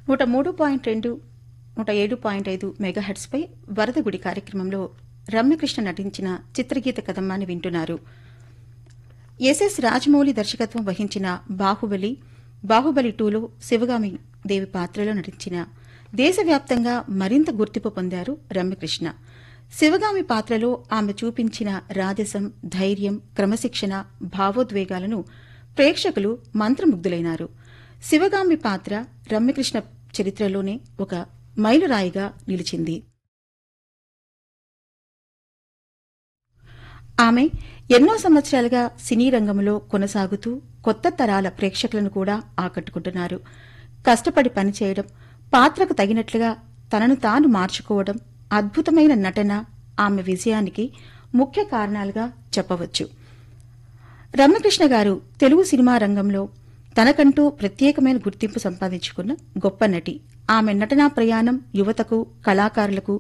నూట మూడు పాయింట్ రెండు నూట ఏడు పాయింట్ ఐదు మెగాహెట్స్పై వరదగుడి కార్యక్రమంలో రమ్యకృష్ణ నటించిన చిత్రగీత కదమ్మాన్ని వింటున్నారు ఎస్ఎస్ రాజమౌళి దర్శకత్వం వహించిన బాహుబలి బాహుబలి టూలో శివగామి దేవి పాత్రలో నటించిన దేశవ్యాప్తంగా మరింత గుర్తింపు పొందారు రమ్యకృష్ణ శివగామి పాత్రలో ఆమె చూపించిన రాజసం ధైర్యం క్రమశిక్షణ భావోద్వేగాలను ప్రేక్షకులు మంత్రముగ్ధులైనారు శివగామి పాత్ర రమ్యకృష్ణ చరిత్రలోనే ఒక మైలురాయిగా నిలిచింది ఆమె ఎన్నో సంవత్సరాలుగా సినీ రంగంలో కొనసాగుతూ కొత్త తరాల ప్రేక్షకులను కూడా ఆకట్టుకుంటున్నారు కష్టపడి పనిచేయడం పాత్రకు తగినట్లుగా తనను తాను మార్చుకోవడం అద్భుతమైన నటన ఆమె విజయానికి ముఖ్య కారణాలుగా చెప్పవచ్చు రమ్యకృష్ణ గారు తెలుగు సినిమా రంగంలో తనకంటూ ప్రత్యేకమైన గుర్తింపు సంపాదించుకున్న గొప్ప నటి ఆమె నటనా ప్రయాణం యువతకు కళాకారులకు